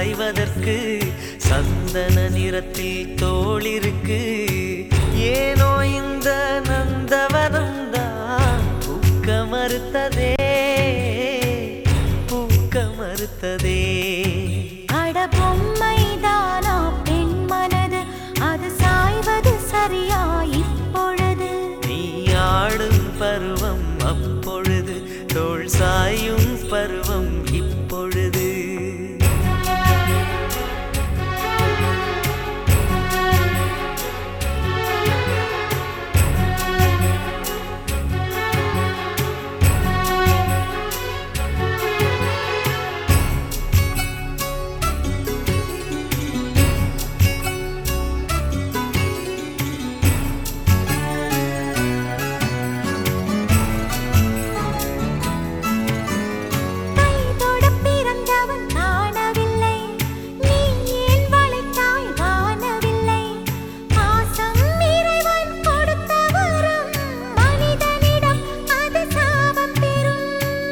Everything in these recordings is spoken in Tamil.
சாய்வதற்கு சந்தன நிறத்தில் தோளிருக்கு ஏனோ இந்த நந்தவனம் தான் பூக்க மறுத்ததே பூக்க மறுத்ததே அட பொம்மைதானா பெண் மனது அது சாய்வது சரியா இப்பொழுது நீ ஆடும் பருவம் அப்பொழுது தோள் சாயும் பருவம் இப்பொழுது கை தொட பிறந்தவன் காணவில்லை நீ ஏன் வளைத்தாய் வானவில்லை பாசம் இறைவன் கொடுத்த வரம் மனிதனிடம் அது சாபம் பெறும்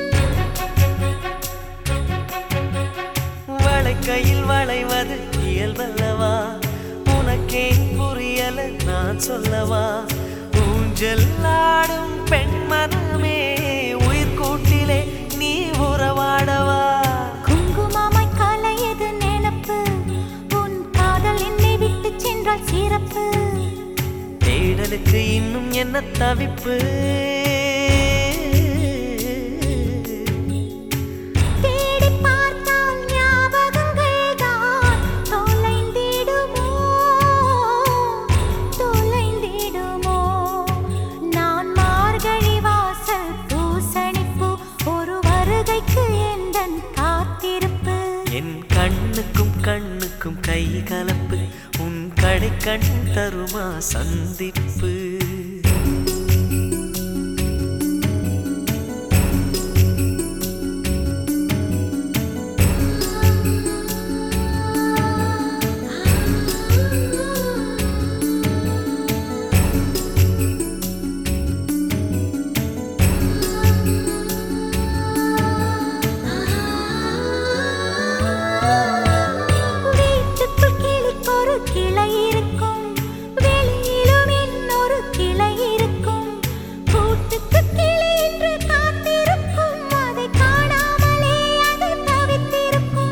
வளைக்கையில் வளைவது இயல்பல்லவா உனக்கே புரியல நான் சொல்லவா ஊஞ்சல் ஆடும் பெண் மனமே உயிர் கூட்டிலே நீ உறவாடவா குங்குமமாய் கலையது நினப்பு உன் காதல் என்னை விட்டு சென்றால் சிறப்பு தேடலுக்கு இன்னும் என்ன தவிப்பு தேடி பார்த்தால் ஞாபகங்கள் தான் தொலைந்திடுமோ தொலைந்திடுமோ நான் மார்கழி வாசல் பூசணிப்பூ ஒரு வருகைக்கு எந்தன் காத்திருப்பு என் கண்ணுக்கும் கண்ணுக்கும் கை கலப்பு உன் கடை கண் தருமா சந்திப்பு வீட்டுக்குள் கிளிக்கொரு கிளை இருக்கும் வெளியிலும் இன்னொரு கிளை இருக்கும் கூட்டுக்கு கிளி என்று காத்திருக்கும் அதை காணாமலே அது தவித்திருக்கும்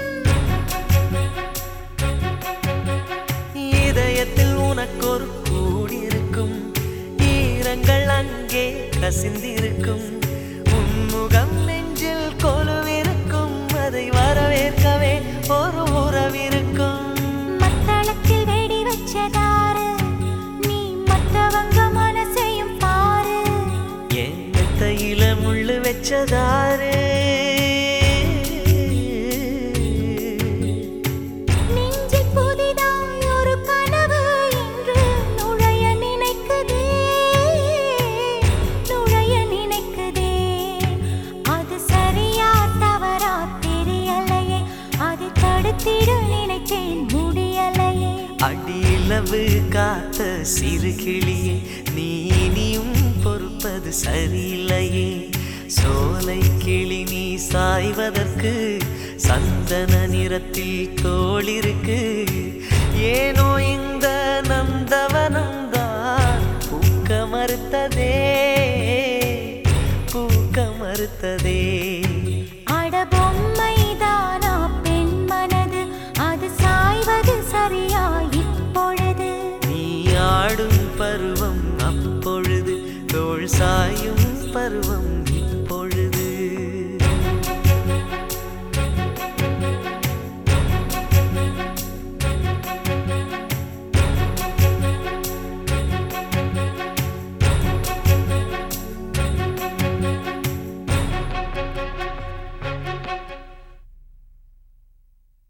இதயத்தில் உனக்கொரு கூடியிருக்கும் ஈரங்கள் அங்கே கசிந்திருக்கும் உன்முகம் நெஞ்சில் கொலுவிருக்கும் அதை வரவேற்கவே ஒரு உறவிருக்கும் மத்தளத்தில் வெடி வச்சதாரு நீ மத்தவங்க மனசையும் பாரு என் மெத்தையில முள்ளு வச்சதாரு நெஞ்சில் புதிதாய் ஒரு கனவு என்று நுழைய நினைக்குதே நுழைய நினைக்குதே அது சரியா தவறா தெரியலையே அதை தடுத்திட நினைச்சேன் முடியலையே அடியிலவு காத்த சிறு கிளியே நீ இனியும் பொறுப்பது சரியில்லையே சோலை கிளி நீ சாய்வதற்கு சந்தன நிறத்தில் தோளிருக்கு ஏனோ இந்த நந்தவனம் தான் பூக்க மறுத்ததே பூக்க மறுத்ததே அட பொம்மைதானா பெண் மனது அது சாய்வது சரியா இப்பொழுது நீ ஆடும் பருவம் அப்பொழுது தோள் சாயும் பருவம்